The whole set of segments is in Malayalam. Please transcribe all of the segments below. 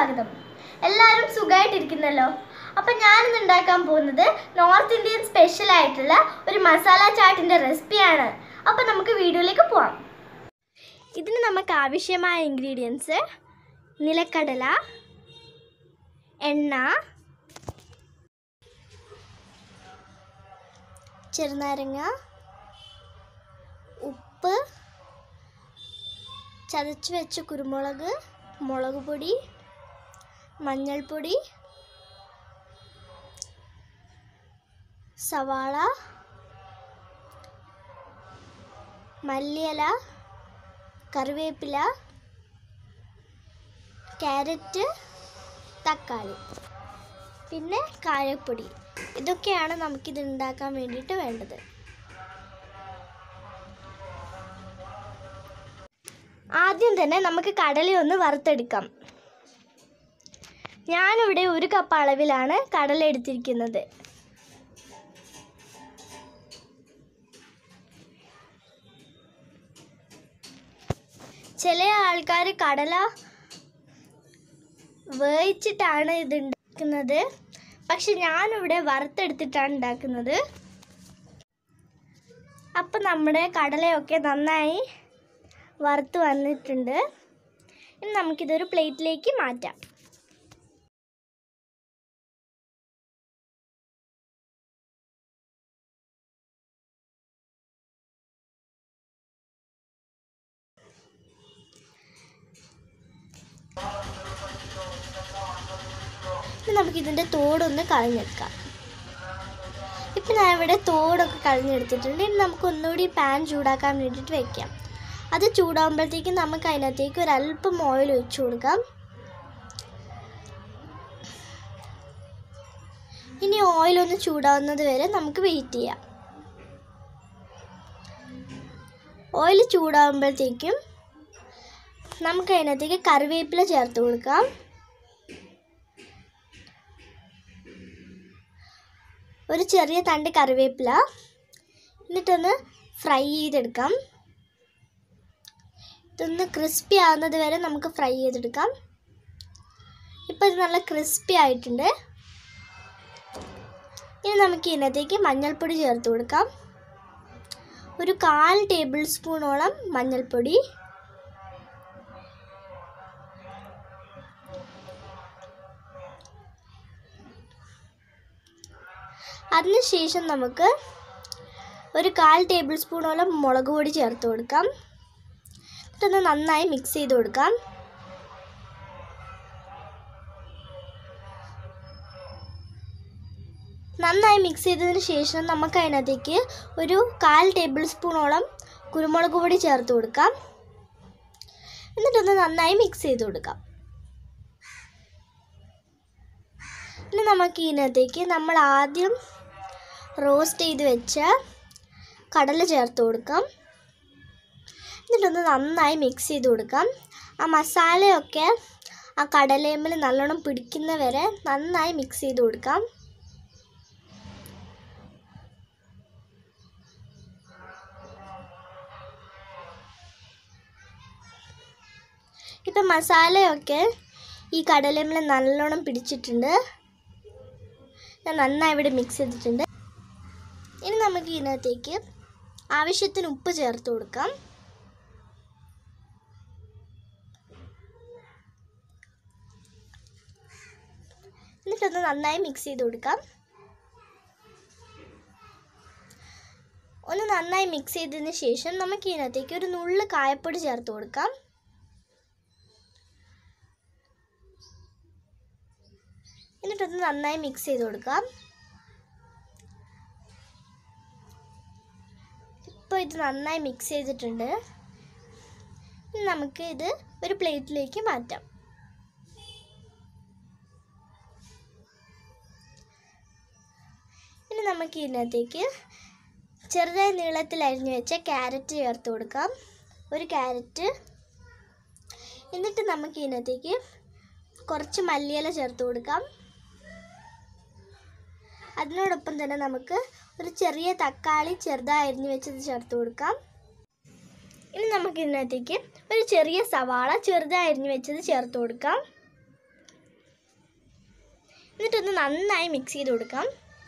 സ്വാഗതം എല്ലാവരും സുഖമായിട്ടിരിക്കുന്നല്ലോ അപ്പം ഞാനിന്ന് ഉണ്ടാക്കാൻ പോകുന്നത് നോർത്ത് ഇന്ത്യൻ സ്പെഷ്യൽ ആയിട്ടുള്ള ഒരു മസാല ചാട്ടിൻ്റെ റെസിപ്പിയാണ് അപ്പം നമുക്ക് വീഡിയോയിലേക്ക് പോവാം ഇതിന് നമുക്ക് ആവശ്യമായ ഇൻഗ്രീഡിയൻസ് നിലക്കടല എണ്ണ ചെറുനാരങ്ങ ഉപ്പ് ചതച്ച് വെച്ച കുരുമുളക് മുളക് പൊടി മഞ്ഞൾപ്പൊടി സവാള മല്ലിയില കറിവേപ്പില ക്യാരറ്റ് തക്കാളി പിന്നെ കായപ്പൊടി ഇതൊക്കെയാണ് നമുക്കിത് ഉണ്ടാക്കാൻ വേണ്ടിയിട്ട് വേണ്ടത് ആദ്യം തന്നെ നമുക്ക് കടലയൊന്ന് വറുത്തെടുക്കാം ഞാനിവിടെ ഒരു കപ്പ് അളവിലാണ് കടല എടുത്തിരിക്കുന്നത് ചില ആൾക്കാർ കടല വേവിച്ചിട്ടാണ് ഇത് ഉണ്ടാക്കുന്നത് പക്ഷെ ഞാനിവിടെ വറുത്തെടുത്തിട്ടാണ് ഉണ്ടാക്കുന്നത് അപ്പം നമ്മുടെ കടലയൊക്കെ നന്നായി വറുത്ത് വന്നിട്ടുണ്ട് ഇനി നമുക്കിതൊരു പ്ലേറ്റിലേക്ക് മാറ്റാം ഇനി നമുക്കിതിൻ്റെ തോടൊന്ന് കളഞ്ഞെടുക്കാം ഇപ്പം ഞാൻ ഇവിടെ തോടൊക്കെ കളഞ്ഞെടുത്തിട്ടുണ്ട് ഇനി നമുക്ക് ഒന്നുകൂടി പാൻ ചൂടാക്കാൻ വേണ്ടിയിട്ട് വെക്കാം അത് ചൂടാകുമ്പോഴത്തേക്കും നമുക്ക് അതിനകത്തേക്ക് ഒരല്പം ഓയിൽ ഒഴിച്ചു കൊടുക്കാം ഇനി ഓയിൽ ഒന്ന് ചൂടാവുന്നത് വരെ നമുക്ക് വെയിറ്റ് ചെയ്യാം ഓയിൽ ചൂടാകുമ്പോഴത്തേക്കും നമുക്ക് അതിനകത്തേക്ക് കറിവേപ്പില ചേർത്ത് കൊടുക്കാം ഒരു ചെറിയ തണ്ട് കറിവേപ്പില എന്നിട്ടൊന്ന് ഫ്രൈ ചെയ്തെടുക്കാം ഇതൊന്ന് ക്രിസ്പി ആവുന്നത് വരെ നമുക്ക് ഫ്രൈ ചെയ്തെടുക്കാം ഇപ്പോൾ ഇത് നല്ല ക്രിസ്പി ആയിട്ടുണ്ട് ഇനി നമുക്ക് ഇതിനകത്തേക്ക് മഞ്ഞൾപ്പൊടി ചേർത്ത് കൊടുക്കാം ഒരു കാൽ ടേബിൾ സ്പൂണോളം മഞ്ഞൾപ്പൊടി അതിനുശേഷം നമുക്ക് ഒരു കാൽ ടേബിൾ സ്പൂണോളം മുളക് പൊടി ചേർത്ത് കൊടുക്കാം എന്നിട്ടൊന്ന് നന്നായി മിക്സ് ചെയ്ത് കൊടുക്കാം നന്നായി മിക്സ് ചെയ്തതിന് ശേഷം നമുക്ക് അതിനകത്തേക്ക് ഒരു കാൽ ടേബിൾ സ്പൂണോളം കുരുമുളക് പൊടി ചേർത്ത് കൊടുക്കാം എന്നിട്ടൊന്ന് നന്നായി മിക്സ് ചെയ്ത് കൊടുക്കാം ഇനി നമുക്ക് ഇതിനകത്തേക്ക് നമ്മൾ ആദ്യം റോസ്റ്റ് ചെയ്ത് വെച്ച കടല ചേർത്ത് കൊടുക്കാം എന്നിട്ടൊന്ന് നന്നായി മിക്സ് ചെയ്ത് കൊടുക്കാം ആ മസാലയൊക്കെ ആ കടലയമ്മൽ നല്ലോണം പിടിക്കുന്ന വരെ നന്നായി മിക്സ് ചെയ്ത് കൊടുക്കാം ഇപ്പം മസാലയൊക്കെ ഈ കടലമ്മൽ നല്ലോണം പിടിച്ചിട്ടുണ്ട് ഞാൻ നന്നായി ഇവിടെ മിക്സ് ചെയ്തിട്ടുണ്ട് ഇനി നമുക്ക് ഇതിനകത്തേക്ക് ആവശ്യത്തിന് ഉപ്പ് ചേർത്ത് കൊടുക്കാം എന്നിട്ടൊന്ന് നന്നായി മിക്സ് ചെയ്ത് കൊടുക്കാം ഒന്ന് നന്നായി മിക്സ് ചെയ്തതിന് ശേഷം നമുക്ക് ഇതിനകത്തേക്ക് ഒരു നുള്ള് കായപ്പൊടി ചേർത്ത് കൊടുക്കാം എന്നിട്ടൊന്ന് നന്നായി മിക്സ് ചെയ്ത് കൊടുക്കാം ഇപ്പോൾ ഇത് നന്നായി മിക്സ് ചെയ്തിട്ടുണ്ട് ഇനി നമുക്ക് ഇത് ഒരു പ്ലേറ്റിലേക്ക് മാറ്റാം ഇനി നമുക്ക് ഇതിനകത്തേക്ക് ചെറുതായി നീളത്തിൽ അരിഞ്ഞു വെച്ച ക്യാരറ്റ് ചേർത്ത് കൊടുക്കാം ഒരു ക്യാരറ്റ് എന്നിട്ട് നമുക്ക് ഇതിനകത്തേക്ക് കുറച്ച് മല്ലിയില ചേർത്ത് കൊടുക്കാം അതിനോടൊപ്പം തന്നെ നമുക്ക് ഒരു ചെറിയ തക്കാളി ചെറുതായി അരിഞ്ഞു വെച്ചത് ചേർത്ത് കൊടുക്കാം ഇനി നമുക്ക് ഇതിനകത്തേക്ക് ഒരു ചെറിയ സവാള ചെറുതായി അരിഞ്ഞു വെച്ചത് ചേർത്ത് കൊടുക്കാം എന്നിട്ടൊന്ന് നന്നായി മിക്സ് ചെയ്ത് കൊടുക്കാം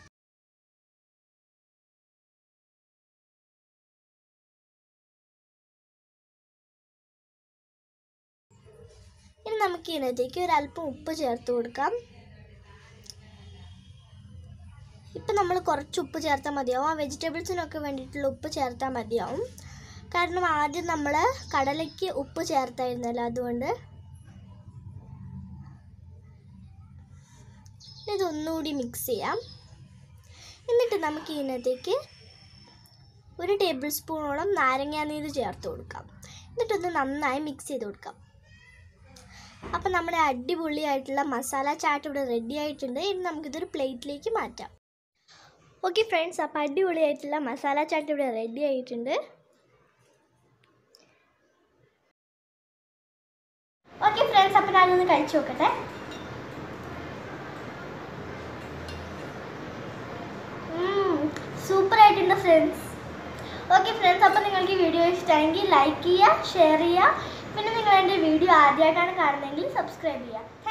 ഇനി നമുക്ക് ഇതിനകത്തേക്ക് ഒരല്പം ഉപ്പ് ചേർത്ത് കൊടുക്കാം ഇപ്പം നമ്മൾ കുറച്ച് ഉപ്പ് ചേർത്താൽ മതിയാവും ആ വെജിറ്റബിൾസിനൊക്കെ വേണ്ടിയിട്ടുള്ള ഉപ്പ് ചേർത്താൽ മതിയാവും കാരണം ആദ്യം നമ്മൾ കടലയ്ക്ക് ഉപ്പ് ചേർത്തായിരുന്നല്ലോ അതുകൊണ്ട് ഇതൊന്നുകൂടി മിക്സ് ചെയ്യാം എന്നിട്ട് നമുക്ക് ഇതിനകത്തേക്ക് ഒരു ടേബിൾ സ്പൂണോളം നാരങ്ങാനീര് ചേർത്ത് കൊടുക്കാം എന്നിട്ടൊന്ന് നന്നായി മിക്സ് ചെയ്ത് കൊടുക്കാം അപ്പം നമ്മുടെ അടിപൊളിയായിട്ടുള്ള മസാല ചാട്ട് ഇവിടെ റെഡി ആയിട്ടുണ്ട് ഇനി നമുക്കിതൊരു പ്ലേറ്റിലേക്ക് മാറ്റാം ഓക്കെ ഫ്രണ്ട്സ് അപ്പോൾ അടിപൊളിയായിട്ടുള്ള മസാല ചാട്ട് ഇവിടെ റെഡി ആയിട്ടുണ്ട് ഓക്കെ ഫ്രണ്ട്സ് അപ്പോൾ ഞാനൊന്ന് കഴിച്ചു നോക്കട്ടെ സൂപ്പർ ആയിട്ടുണ്ട് ഫ്രണ്ട്സ് ഓക്കെ ഫ്രണ്ട്സ് അപ്പോൾ നിങ്ങൾക്ക് ഈ വീഡിയോ ഇഷ്ടമെങ്കിൽ ലൈക്ക് ചെയ്യുക ഷെയർ ചെയ്യുക പിന്നെ നിങ്ങൾ എൻ്റെ വീഡിയോ ആദ്യമായിട്ടാണ് കാണുന്നതെങ്കിൽ സബ്സ്ക്രൈബ് ചെയ്യുക